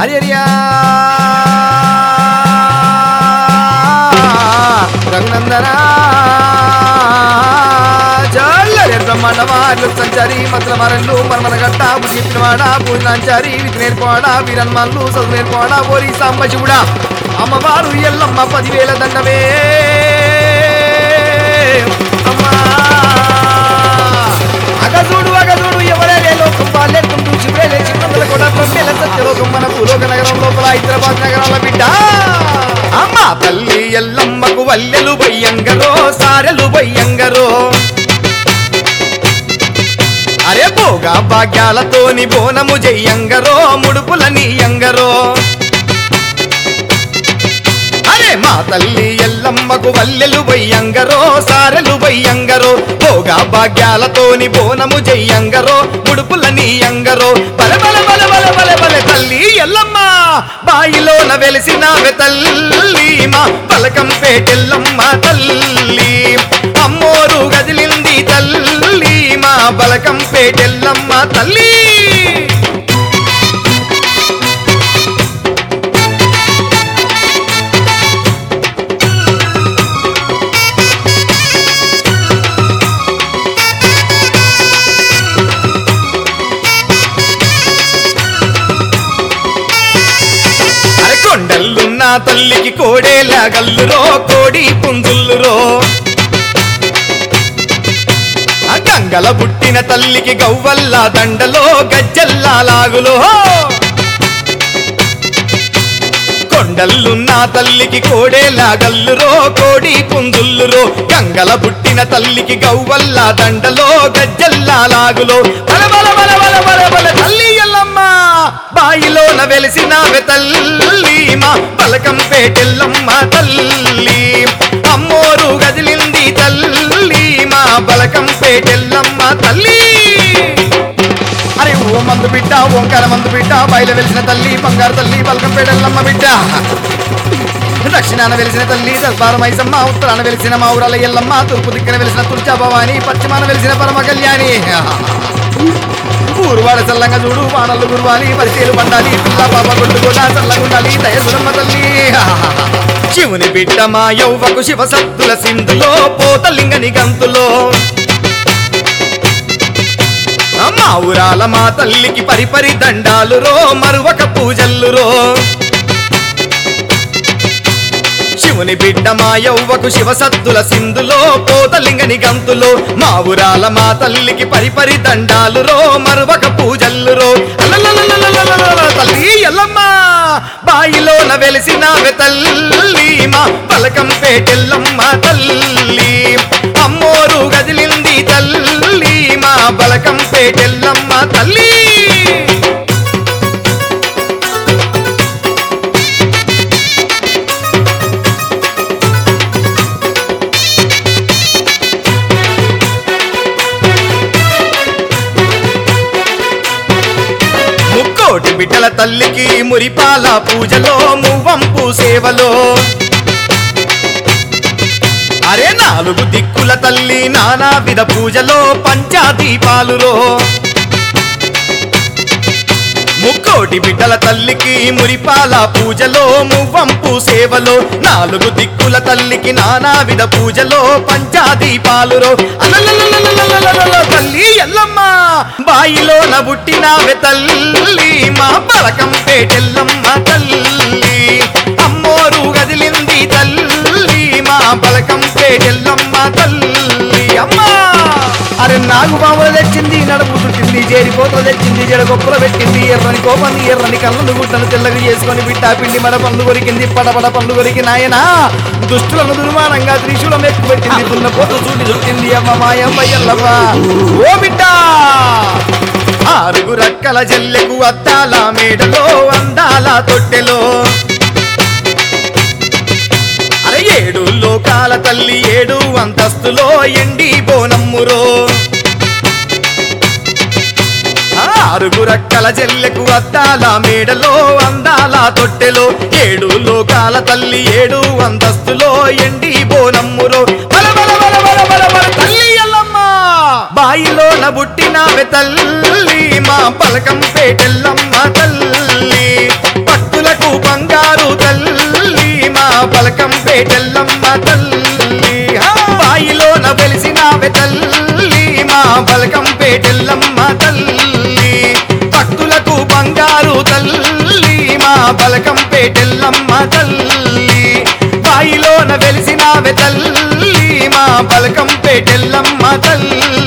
హరియరియా రఘునందనా చల్లరే బ్రహ్మాండమార్లు సంచారి మతుల మరళ్ళు మరమల గట్ట బుద్ధి చెప్పినవాడా పూజనాంచారి విధి నేర్పవాడా వీరన్మాన్లు చదువు నేర్పవాడా ఓరి సాంబ శివుడా అమ్మవారు ఎల్లమ్మ పదివేల దండవే అమ్మా అగజూడు అగజూడు ఎవరే లోకం వాళ్ళెత్తుంటూ చివరే చిన్నందుల కూడా ప్రొమ్మేల సత్యలోకం మన భూలోక నగరం లోపల హైదరాబాద్ నగరాల బిడ్డ అమ్మ తల్లి ఎల్లమ్మకు వల్లెలు బయ్యంగరో సారెలు బయ్యంగరో అరే పోగా భాగ్యాలతోని బోనము జయ్యంగరో ముడుపుల నీయంగరో అరే మా తల్లి ఎల్లమ్మకు వల్లెలు బయ్యంగరో సారెలు బయ్యంగరో పోగా భాగ్యాలతోని బోనము జయ్యంగరో ముడుపుల నీయంగరో బల బల బల బల బల బల తల్లి ఎల్లమ్మ బాయిలోన వెలిసినావె తల్లి మా పలకం పేటెల్లమ్మ తల్లి అమ్మోరు గదిలింది తల్లి మా బలకం పేటెల్లమ్మ తల్లి అరే కొండల్లున్న తల్లికి కోడేలా గల్లురో కోడి పుంజుల్లురో ఆ గంగల పుట్టిన తల్లికి గవ్వల్ల దండలో గజ్జల్లా లాగులో కొండల్లున్న తల్లికి కోడేలా గల్లురో కోడి పుంజుల్లురో గంగల పుట్టిన తల్లికి గవ్వల్ల దండలో గజ్జల్లా లాగులో బల బల బల బల బల బల తల్లి ఎల్లమ్మ బాయిలోన వెలిసినావె తల్లి మా పలకం పేటెల్లమ్మ తల్లి అమ్మోరు గదిలింది తల్లి మా బలకం పేటెల్లమ్మ తల్లి అరే ఓ మందు బిడ్డ ఓంకార మందు బిడ్డ బయలు వెలిసిన తల్లి బంగారు తల్లి బలకం పేటెల్లమ్మ బిడ్డ దక్షిణాన వెలిసిన తల్లి దర్బార మైసమ్మ ఉత్తరాన వెలిసిన మా ఊరాల ఎల్లమ్మ తూర్పు దిక్కున వెలిసిన తుర్చా భవాని పశ్చిమాన వెలిసిన పరమ కళ్యాణి ఊరువాడ చల్లంగా చూడు వానలు గురువాలి పరిచయలు పండాలి పిల్ల పాప కొట్టుకోడా చల్లగుండాలి దయసురమ్మ తల్లి శివుని బిడ్డ మా యౌవకు శివ సత్తుల సింధులో పోతలింగని గంతులో మా ఊరాల మా తల్లికి పరిపరి దండాలు రో మరువక పూజల్లు రో శివుని బిడ్డ మా యౌవకు శివ సత్తుల సింధులో పోతలింగని గంతులో మా ఊరాల మా తల్లికి పరిపరి దండాలు రో మరువక పూజల్లు రో అలలలలలలలలల తల్లి ఎల్లమ్మ బాయిలోన వెలిసినావె తల్లి మా పలకం పేటెల్లమ్మ తల్లి అమ్మోరు గదిలింది తల్లి మా బలకం పేటెల్లమ్మ తల్లి ముక్కోటి బిడ్డల తల్లికి మురిపాల పూజలో మువ్వంపు సేవలో అరే నాలుగు దిక్కుల తల్లి నానా విధ పూజలో పంచాదీపాలులో ముక్కోటి బిడ్డల తల్లికి మురిపాల పూజలో మువ్వంపు సేవలో నాలుగు దిక్కుల తల్లికి నానా విధ పూజలో పంచాదీపాలురో అలలలలలలలలల తల్లి ఎల్లమ్మ బాయిలో నబుట్టినావె తల్లి మా పలకం పేటెల్లమ్మ తల్లి అమ్మోరు గదిలింది తల్లి మా పలకం పేటెల్లమ్మ తల్లి అమ్మా అరే నాగు పాములు తెచ్చింది నడుపు చుట్టింది చేరిపోతలు తెచ్చింది జడ గొప్పలు పెట్టింది ఎర్రని కోపంది ఎర్రని కళ్ళను గుట్టను తెల్లగా చేసుకొని బిడ్డ పిండి మడ పండు కొరికింది పడపడ పండు కొరికి నాయన దుష్టులను దుర్మానంగా త్రిశూలం ఎక్కువ పెట్టింది దున్న పోతు చూటి చుట్టింది అమ్మ మాయమ్మ ఎల్లమ్మ ఓ బిడ్డ ఆరుగు రక్కల జల్లెకు అద్దాల మేడలో అందాల తొట్టెలో అరే ఏడు లోకాల తల్లి ఏడు అంతస్తులో ఎండి బోనమ్మురో ఆరుగు రక్కల జల్లెకు అద్దాల మేడలో అందాల తొట్టెలో ఏడు లోకాల తల్లి ఏడు అంతస్తులో ఎండి బోనమ్మురో బల బల బల బల బల బల తల్లి ఎల్లమ్మ బాయిలోన పుట్టినావె తల్లి మా పలకం పేటెల్లమ్మ తల్లి పేటెల్లమ్మ తల్లి హా! బాయిలోన వెలిసినావె తల్లి మా బలకం పేటెల్లమ్మ తల్లి భక్తులకు బంగారు తల్లి మా బలకం పేటెల్లమ్మ తల్లి బాయిలోన వెలిసినావె తల్లి మా బలకం పేటెల్లమ్మ తల్లి